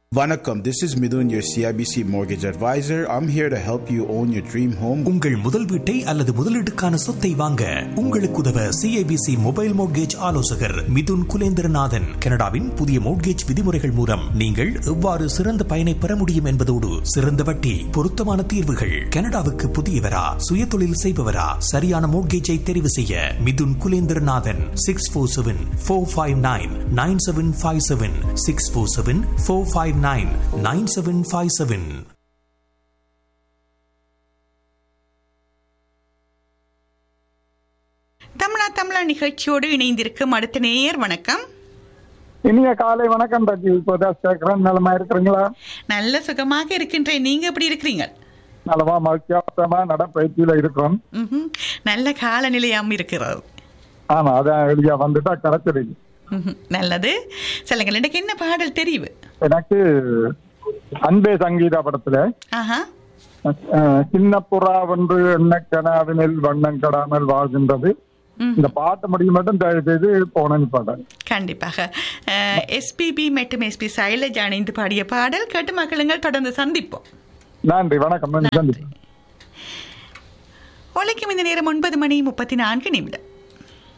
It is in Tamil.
Vanakkam, this is Midun, your CIBC mortgage advisor. I'm here to help you own your dream home. உங்கள் முதல் வீட்டை அல்லது முதலீட்டுக்கான சொத்தை வாங்க உங்களுக்கு உதவ சிஐபிசி மொபைல் மோட்கேஜ் ஆலோசகர் மிதுன் குலேந்திரநாதன் கனடாவின் புதிய மோட்கேஜ் விதிமுறைகள் மூலம் நீங்கள் எவ்வாறு சிறந்த பயனை பெற முடியும் என்பதோடு சிறந்த வட்டி பொருத்தமான தீர்வுகள் கனடாவுக்கு புதியவரா சுயதொழில் செய்பவரா சரியான மோட்கேஜை தெரிவு செய்ய Mithun Kulendranathan six four seven four five nine nine seven five seven six four seven four five nine nine seven five seven Tamizha Tamizha நிகழ்ச்சியோடு இணைந்திருக்கும் அடுத்த நேயர் வணக்கம் இனிய காலை வணக்கம் ரஜி இப்போதான் கேட்கிறேன் நலமா இருக்கிறீங்களா நல்ல சுகமாக இருக்கின்றேன் நீங்க எப்படி இருக்கிறீங்க நலமா மகிழ்ச்சியாசமா நடப்பயிற்சியில இருக்கிறோம் ம்ஹும். நல்ல காலநிலையாம் இருக்கிறது ஆமா அதான் வெளியா வந்துட்டா கிடைச்சிருக்கு ம்ஹும். நல்லது சொல்லுங்கள் எனக்கு என்ன பாடல் தெரிவு எனக்கு அன்பே சங்கீதா படத்துல ஆஹா அஹ், சின்ன புறா ஒன்று எண்ணக்கனாவினில் வண்ணம் கடாமல் வாழ்கின்றது ம். இந்த பாட்டு முடியும் மட்டும் தயவு செய்து போனேன்னு பாட்டேன் கண்டிப்பாக எஸ்பிபி மற்றும் எஸ்பி சைலஜ் அணைந்து பாடிய பாடல் கேட்டு மக்களுங்கள் தொடர்ந்து சந்திப்போம் நன்றி வணக்கம் நன்றி சந்திப்போம் ஒலைக்கும் இந்த நேரம் ஒன்பது மணி முப்பத்தி நான்கு நிமிடம்